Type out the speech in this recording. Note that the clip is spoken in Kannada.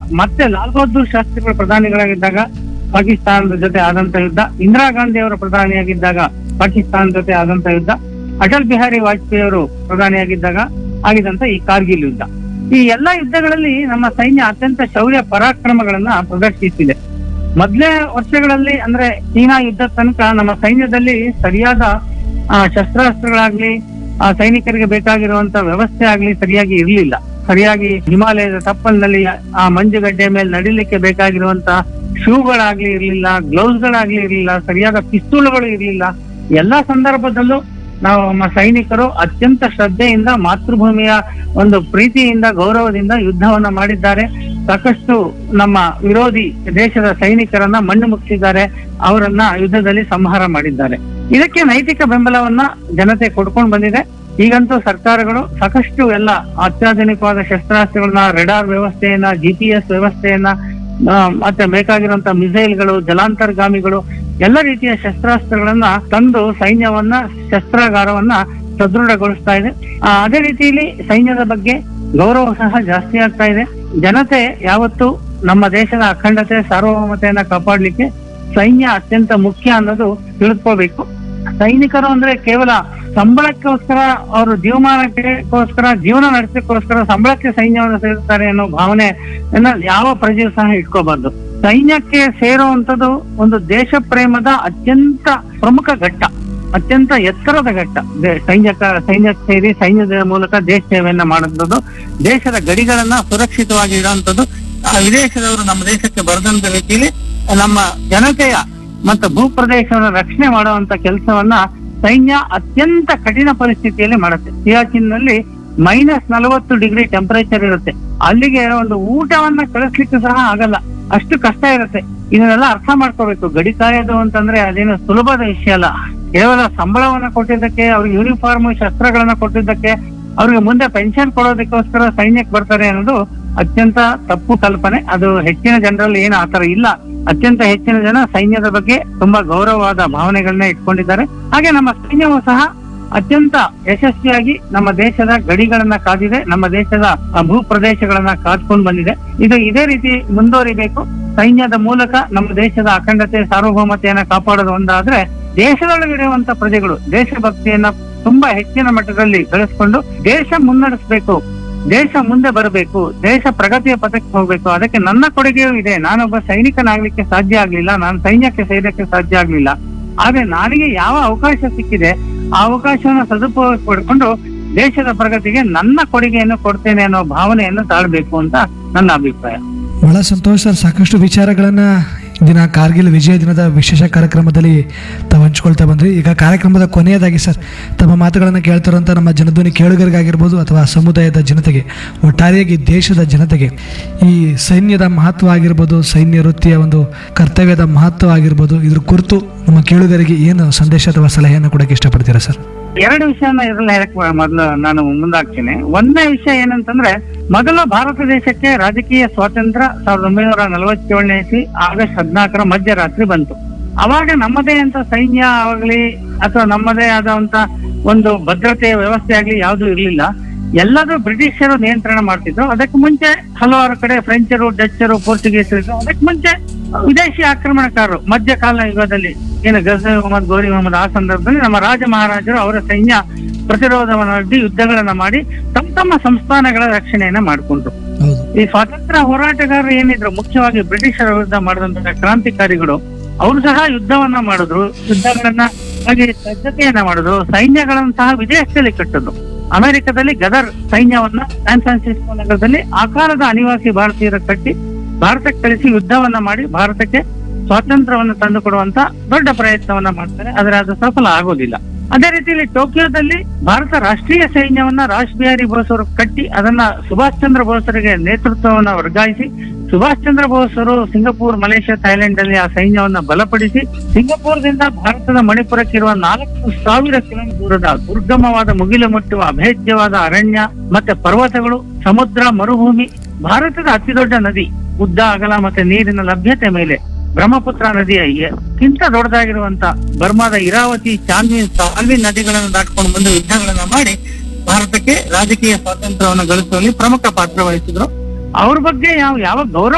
ಮತ್ತೆ ಲಾಲ್ ಬಹದ್ದೂರ್ ಶಾಸ್ತ್ರಿಗಳು ಪ್ರಧಾನಿಗಳಾಗಿದ್ದಾಗ ಪಾಕಿಸ್ತಾನದ ಜೊತೆ ಆದಂತ ಯುದ್ಧ ಇಂದಿರಾ ಗಾಂಧಿ ಅವರು ಪ್ರಧಾನಿಯಾಗಿದ್ದಾಗ ಪಾಕಿಸ್ತಾನದ ಜೊತೆ ಆದಂತ ಯುದ್ಧ ಅಟಲ್ ಬಿಹಾರಿ ವಾಜಪೇಯಿ ಅವರು ಪ್ರಧಾನಿಯಾಗಿದ್ದಾಗ ಆಗಿದಂತ ಈ ಕಾರ್ಗಿಲ್ ಯುದ್ಧ ಈ ಎಲ್ಲಾ ಯುದ್ಧಗಳಲ್ಲಿ ನಮ್ಮ ಸೈನ್ಯ ಅತ್ಯಂತ ಶೌರ್ಯ ಪರಾಕ್ರಮಗಳನ್ನ ಪ್ರದರ್ಶಿಸಿದೆ ಮೊದಲೇ ವರ್ಷಗಳಲ್ಲಿ ಅಂದ್ರೆ ಚೀನಾ ಯುದ್ಧ ತನಕ ನಮ್ಮ ಸೈನ್ಯದಲ್ಲಿ ಸರಿಯಾದ ಆ, ಶಸ್ತ್ರಾಸ್ತ್ರಗಳಾಗ್ಲಿ ಆ ಸೈನಿಕರಿಗೆ ಬೇಕಾಗಿರುವಂತ ವ್ಯವಸ್ಥೆ ಆಗ್ಲಿ ಸರಿಯಾಗಿ ಇರ್ಲಿಲ್ಲ ಸರಿಯಾಗಿ ಹಿಮಾಲಯದ ತಪ್ಪಲಿನಲ್ಲಿ ಆ ಮಂಜುಗಡ್ಡೆ ಮೇಲೆ ನಡಿಲಿಕ್ಕೆ ಬೇಕಾಗಿರುವಂತ ಶೂಗಳಾಗ್ಲಿ ಇರ್ಲಿಲ್ಲ ಗ್ಲೌಸ್ಗಳಾಗ್ಲಿ ಇರ್ಲಿಲ್ಲ ಸರಿಯಾದ ಪಿಸ್ತೂಲ್ಗಳು ಇರ್ಲಿಲ್ಲ ಎಲ್ಲಾ ಸಂದರ್ಭದಲ್ಲೂ ನಾವು ನಮ್ಮ ಸೈನಿಕರು ಅತ್ಯಂತ ಶ್ರದ್ಧೆಯಿಂದ ಮಾತೃಭೂಮಿಯ ಒಂದು ಪ್ರೀತಿಯಿಂದ ಗೌರವದಿಂದ ಯುದ್ಧವನ್ನ ಮಾಡಿದ್ದಾರೆ ಸಾಕಷ್ಟು ನಮ್ಮ ವಿರೋಧಿ ದೇಶದ ಸೈನಿಕರನ್ನ ಮಣ್ಣು ಮುಗಿಸಿದ್ದಾರೆ ಅವರನ್ನ ಯುದ್ಧದಲ್ಲಿ ಸಂಹಾರ ಮಾಡಿದ್ದಾರೆ ಇದಕ್ಕೆ ನೈತಿಕ ಬೆಂಬಲವನ್ನ ಜನತೆ ಕೊಡ್ಕೊಂಡು ಬಂದಿದೆ ಈಗಂತೂ ಸರ್ಕಾರಗಳು ಸಾಕಷ್ಟು ಎಲ್ಲ ಅತ್ಯಾಧುನಿಕವಾದ ಶಸ್ತ್ರಾಸ್ತ್ರಗಳನ್ನ ರೆಡಾರ್ ವ್ಯವಸ್ಥೆಯನ್ನ ಜಿ ಪಿ ಎಸ್ ವ್ಯವಸ್ಥೆಯನ್ನ ಆ, ಮತ್ತೆ ಬೇಕಾಗಿರುವಂತ ಮಿಸೈಲ್ಗಳು ಜಲಾಂತರ್ಗಾಮಿಗಳು ಎಲ್ಲ ರೀತಿಯ ಶಸ್ತ್ರಾಸ್ತ್ರಗಳನ್ನ ತಂದು ಸೈನ್ಯವನ್ನ ಶಸ್ತ್ರಾಗಾರವನ್ನ ಸದೃಢಗೊಳಿಸ್ತಾ ಇದೆ ಆ, ಅದೇ ರೀತಿಯಲ್ಲಿ ಸೈನ್ಯದ ಬಗ್ಗೆ ಗೌರವ ಸಹ ಜಾಸ್ತಿ ಆಗ್ತಾ ಇದೆ ಜನತೆ ಯಾವತ್ತು ನಮ್ಮ ದೇಶದ ಅಖಂಡತೆ ಸಾರ್ವಭೌಮತೆಯನ್ನ ಕಾಪಾಡ್ಲಿಕ್ಕೆ ಸೈನ್ಯ ಅತ್ಯಂತ ಮುಖ್ಯ ಅನ್ನೋದು ತಿಳ್ಕೋಬೇಕು ಸೈನಿಕರು ಅಂದ್ರೆ ಕೇವಲ ಸಂಬಳಕ್ಕೋಸ್ಕರ ಅವರು ಜೀವಮಾನಕ್ಕೋಸ್ಕರ ಜೀವನ ನಡೆಸಕ್ಕೋಸ್ಕರ ಸಂಬಳಕ್ಕೆ ಸೈನ್ಯವನ್ನು ಸೇರುತ್ತಾರೆ ಅನ್ನೋ ಭಾವನೆ ಯಾವ ಪ್ರಜೆಯು ಸಹ ಇಟ್ಕೋಬಾರ್ದು ಸೈನ್ಯಕ್ಕೆ ಸೇರುವಂತದ್ದು ಒಂದು ದೇಶ ಪ್ರೇಮದ ಅತ್ಯಂತ ಪ್ರಮುಖ ಘಟ್ಟ ಅತ್ಯಂತ ಎತ್ತರದ ಘಟ್ಟ ದೇ- ಸೈನ್ಯಕ ಸೈನ್ಯಕ್ಕೆ ಸೇರಿ ಸೈನ್ಯದ ಮೂಲಕ ದೇಶ ಸೇವೆಯನ್ನ ಮಾಡುವಂಥದ್ದು ದೇಶದ ಗಡಿಗಳನ್ನ ಸುರಕ್ಷಿತವಾಗಿ ಇಡುವಂಥದ್ದು ಆ ವಿದೇಶದವರು ನಮ್ಮ ದೇಶಕ್ಕೆ ಬರದಂತ ರೀತಿಯಲ್ಲಿ ನಮ್ಮ ಜನತೆಯ ಮತ್ತು ಭೂಪ್ರದೇಶವನ್ನು ರಕ್ಷಣೆ ಮಾಡುವಂತ ಕೆಲಸವನ್ನ ಸೈನ್ಯ ಅತ್ಯಂತ ಕಠಿಣ ಪರಿಸ್ಥಿತಿಯಲ್ಲಿ ಮಾಡುತ್ತೆ ಸಿಯಾಚಿನ್ನಲ್ಲಿ ಮೈನಸ್ ನಲವತ್ತು ಡಿಗ್ರಿ ಟೆಂಪರೇಚರ್ ಇರುತ್ತೆ ಅಲ್ಲಿಗೆ ಒಂದು ಊಟವನ್ನ ಕಳಿಸ್ಲಿಕ್ಕೆ ಸಹ ಆಗಲ್ಲ ಅಷ್ಟು ಕಷ್ಟ ಇರುತ್ತೆ ಇದನ್ನೆಲ್ಲ ಅರ್ಥ ಮಾಡ್ಕೋಬೇಕು ಗಡಿ ಕಾಯೋದು ಅಂತಂದ್ರೆ ಅದೇನು ಸುಲಭದ ವಿಷಯ ಅಲ್ಲ ಕೇವಲ ಸಂಬಳವನ್ನ ಕೊಟ್ಟಿದ್ದಕ್ಕೆ ಅವ್ರಿಗೆ ಯೂನಿಫಾರ್ಮ್ ಶಸ್ತ್ರಗಳನ್ನ ಕೊಟ್ಟಿದ್ದಕ್ಕೆ ಅವ್ರಿಗೆ ಮುಂದೆ ಪೆನ್ಷನ್ ಕೊಡೋದಕ್ಕೋಸ್ಕರ ಸೈನ್ಯಕ್ಕೆ ಬರ್ತಾರೆ ಅನ್ನೋದು ಅತ್ಯಂತ ತಪ್ಪು ಕಲ್ಪನೆ ಅದು ಹೆಚ್ಚಿನ ಜನರಲ್ಲಿ ಏನು ಆತರ ಇಲ್ಲ ಅತ್ಯಂತ ಹೆಚ್ಚಿನ ಜನ ಸೈನ್ಯದ ಬಗ್ಗೆ ತುಂಬಾ ಗೌರವವಾದ ಭಾವನೆಗಳನ್ನ ಇಟ್ಕೊಂಡಿದ್ದಾರೆ ಹಾಗೆ ನಮ್ಮ ಸೈನ್ಯವು ಸಹ ಅತ್ಯಂತ ಯಶಸ್ವಿಯಾಗಿ ನಮ್ಮ ದೇಶದ ಗಡಿಗಳನ್ನ ಕಾದಿದೆ ನಮ್ಮ ದೇಶದ ಆ, ಭೂ ಪ್ರದೇಶಗಳನ್ನ ಕಾದ್ಕೊಂಡು ಬಂದಿದೆ ಇದು ಇದೇ ರೀತಿ ಮುಂದುವರಿಬೇಕು ಸೈನ್ಯದ ಮೂಲಕ ನಮ್ಮ ದೇಶದ ಅಖಂಡತೆ ಸಾರ್ವಭೌಮತೆಯನ್ನ ಕಾಪಾಡೋದು ಒಂದಾದ್ರೆ ದೇಶದೊಳಗಿರುವಂತ ಪ್ರಜೆಗಳು ದೇಶಭಕ್ತಿಯನ್ನ ತುಂಬಾ ಹೆಚ್ಚಿನ ಮಟ್ಟದಲ್ಲಿ ಬೆಳೆಸ್ಕೊಂಡು ದೇಶ ಮುನ್ನಡೆಸಬೇಕು ದೇಶ ಮುಂದೆ ಬರಬೇಕು ದೇಶ ಪ್ರಗತಿಯ ಪಥಕ್ಕೆ ಹೋಗ್ಬೇಕು ಅದಕ್ಕೆ ನನ್ನ ಕೊಡುಗೆಯೂ ಇದೆ ನಾನೊಬ್ಬ ಸೈನಿಕನಾಗ್ಲಿಕ್ಕೆ ಸಾಧ್ಯ ಆಗ್ಲಿಲ್ಲ ನಾನು ಸೈನ್ಯಕ್ಕೆ ಸೇರಕ್ಕೆ ಸಾಧ್ಯ ಆಗ್ಲಿಲ್ಲ ಆದ್ರೆ ನನಗೆ ಯಾವ ಅವಕಾಶ ಸಿಕ್ಕಿದೆ ಆ ಅವಕಾಶವನ್ನು ಸದುಪಯೋಗ ಪಡ್ಕೊಂಡು ದೇಶದ ಪ್ರಗತಿಗೆ ನನ್ನ ಕೊಡುಗೆಯನ್ನು ಕೊಡ್ತೇನೆ ಅನ್ನೋ ಭಾವನೆಯನ್ನು ತಾಳ್ಬೇಕು ಅಂತ ನನ್ನ ಅಭಿಪ್ರಾಯ ಬಹಳ ಸಂತೋಷ ಸರ್ ಸಾಕಷ್ಟು ವಿಚಾರಗಳನ್ನು ದಿನ ಕಾರ್ಗಿಲ್ ವಿಜಯ ದಿನದ ವಿಶೇಷ ಕಾರ್ಯಕ್ರಮದಲ್ಲಿ ತಾವು ಹಂಚ್ಕೊಳ್ತಾ ಬಂದ್ರಿ ಈಗ ಕಾರ್ಯಕ್ರಮದ ಕೊನೆಯದಾಗಿ ಸರ್ ತಮ್ಮ ಮಾತುಗಳನ್ನು ಕೇಳ್ತಿರೋಂಥ ನಮ್ಮ ಜನಧ್ವನಿ ಕೇಳುಗರಿಗಾಗಿರ್ಬೋದು ಅಥವಾ ಸಮುದಾಯದ ಜನತೆಗೆ ಒಟ್ಟಾರೆಯಾಗಿ ದೇಶದ ಜನತೆಗೆ ಈ ಸೈನ್ಯದ ಮಹತ್ವ ಆಗಿರ್ಬೋದು ಸೈನ್ಯ ವೃತ್ತಿಯ ಒಂದು ಕರ್ತವ್ಯದ ಮಹತ್ವ ಆಗಿರ್ಬೋದು ಇದ್ರ ಕುರಿತು ನಮ್ಮ ಕೇಳುಗರಿಗೆ ಏನು ಸಂದೇಶ ಅಥವಾ ಸಲಹೆಯನ್ನು ಕೊಡೋಕ್ಕೆ ಇಷ್ಟಪಡ್ತೀರಾ ಸರ್ ಎರಡು ವಿಷಯನ ಇದ್ರಲ್ಲಿ ಹೇಳಕ್ ಮೊದಲು ನಾನು ಮುಂದಾಗ್ತೀನಿ ಒಂದನೇ ವಿಷಯ ಏನಂತಂದ್ರೆ ಮೊದಲು ಭಾರತ ದೇಶಕ್ಕೆ ರಾಜಕೀಯ ಸ್ವಾತಂತ್ರ್ಯ ಸಾವಿರದ ಒಂಬೈನೂರ ನಲವತ್ತೇಳನೇ ಇಸ್ವಿ ಆಗಸ್ಟ್ ಹದಿನಾಲ್ಕರ ಮಧ್ಯರಾತ್ರಿ ಬಂತು ಅವಾಗ ನಮ್ಮದೇ ಅಂತ ಸೈನ್ಯ ಆಗಲಿ ಅಥವಾ ನಮ್ಮದೇ ಆದಂತ ಒಂದು ಭದ್ರತೆಯ ವ್ಯವಸ್ಥೆ ಆಗ್ಲಿ ಯಾವ್ದು ಇರ್ಲಿಲ್ಲ ಎಲ್ಲದೂ ಬ್ರಿಟಿಷರು ನಿಯಂತ್ರಣ ಮಾಡ್ತಿದ್ರು ಅದಕ್ಕೆ ಮುಂಚೆ ಹಲವಾರು ಕಡೆ ಫ್ರೆಂಚರು ಡಚ್ಚರು ಪೋರ್ಚುಗೀಸರು ಇದ್ರು. ಅದಕ್ಕೆ ಮುಂಚೆ ವಿದೇಶಿ ಆಕ್ರಮಣಕಾರರು ಮಧ್ಯಕಾಲ ಯುಗದಲ್ಲಿ ಏನು ಗಜನಿ ಮೊಹಮ್ಮದ್ ಗೋರಿ ಮೊಹಮ್ಮದ್ ಆ ಸಂದರ್ಭದಲ್ಲಿ ನಮ್ಮ ರಾಜ ಮಹಾರಾಜರು ಅವರ ಸೈನ್ಯ ಪ್ರತಿರೋಧವನ್ನು ಅಡ್ಡಿ ಯುದ್ಧಗಳನ್ನ ಮಾಡಿ ತಮ್ಮ ತಮ್ಮ ಸಂಸ್ಥಾನಗಳ ರಕ್ಷಣೆಯನ್ನ ಮಾಡಿಕೊಂಡ್ರು ಹೌದು ಈ ಸ್ವಾತಂತ್ರ್ಯ ಹೋರಾಟಗಾರರು ಏನಿದ್ರು ಮುಖ್ಯವಾಗಿ ಬ್ರಿಟಿಷರ ವಿರುದ್ಧ ಮಾಡಿದಂತಹ ಕ್ರಾಂತಿಕಾರಿಗಳು ಅವರು ಸಹ ಯುದ್ಧವನ್ನ ಮಾಡಿದ್ರು ಯುದ್ಧಗಳನ್ನ ಹಾಗೆ ಸಿದ್ಧತೆಯನ್ನ ಮಾಡಿದ್ರು ಸೈನ್ಯಗಳನ್ನು ಸಹ ವಿದೇಶದಲ್ಲಿ ಕಟ್ಟಿದ್ರು ಅಮೆರಿಕದಲ್ಲಿ ಗದರ್ ಸೈನ್ಯವನ್ನ ಸ್ಯಾನ್ ಫ್ರಾನ್ಸಿಸ್ಕೋ ನಗರದಲ್ಲಿ ಆ ಕಾಲದ ಅನಿವಾಸಿ ಭಾರತೀಯರ ಕಟ್ಟಿ ಭಾರತಕ್ಕೆ ಕಳಿಸಿ ಯುದ್ಧವನ್ನ ಮಾಡಿ ಭಾರತಕ್ಕೆ ಸ್ವಾತಂತ್ರ್ಯವನ್ನು ತಂದುಕೊಡುವಂತ ದೊಡ್ಡ ಪ್ರಯತ್ನವನ್ನ ಮಾಡ್ತಾರೆ ಆದ್ರೆ ಅದು ಸಫಲ ಆಗೋದಿಲ್ಲ ಅದೇ ರೀತಿಯಲ್ಲಿ ಟೋಕಿಯೋದಲ್ಲಿ ಭಾರತ ರಾಷ್ಟ್ರೀಯ ಸೈನ್ಯವನ್ನ ರಾಜ್ ಬಿಹಾರಿ ಬೋಸ್ ಅವರು ಕಟ್ಟಿ ಅದನ್ನ ಸುಭಾಷ್ ಚಂದ್ರ ಬೋಸರಿಗೆ ನೇತೃತ್ವವನ್ನ ವರ್ಗಾಯಿಸಿ ಸುಭಾಷ್ ಚಂದ್ರ ಬೋಸ್ ಅವರು ಸಿಂಗಪೂರ್ ಮಲೇಷ್ಯಾ ಥೈಲ್ಯಾಂಡ್ ಅಲ್ಲಿ ಆ ಸೈನ್ಯವನ್ನ ಬಲಪಡಿಸಿ ಸಿಂಗಪೂರ್ದಿಂದ ಭಾರತದ ಮಣಿಪುರಕ್ಕೆ ಇರುವ ನಾಲ್ಕು ಸಾವಿರ ಕಿಲೋಮೀಟರ್ ದೂರದ ದುರ್ಗಮವಾದ ಮುಗಿಲು ಮುಟ್ಟುವ ಅಭೇದ್ಯವಾದ ಅರಣ್ಯ ಮತ್ತೆ ಪರ್ವತಗಳು ಸಮುದ್ರ ಮರುಭೂಮಿ ಭಾರತದ ಅತಿದೊಡ್ಡ ನದಿ ಉದ್ದ ಅಗಲ ಮತ್ತೆ ನೀರಿನ ಲಭ್ಯತೆ ಮೇಲೆ ಬ್ರಹ್ಮಪುತ್ರ ನದಿಯ ಕಿಂತ ದೊಡ್ಡದಾಗಿರುವಂತ ಬರ್ಮಾದ ಇರಾವತಿ ಚಾಂದಿನ್ ಸಾಲ್ವಿನ್ ನದಿಗಳನ್ನು ದಾಟ್ಕೊಂಡು ಬಂದು ಯುದ್ಧಗಳನ್ನ ಮಾಡಿ ಭಾರತಕ್ಕೆ ರಾಜಕೀಯ ಸ್ವಾತಂತ್ರ್ಯವನ್ನು ಗಳಿಸುವಲ್ಲಿ ಪ್ರಮುಖ ಪಾತ್ರ ವಹಿಸಿದ್ರು ಅವ್ರ ಬಗ್ಗೆ ಯಾವ ಯಾವ ಗೌರವ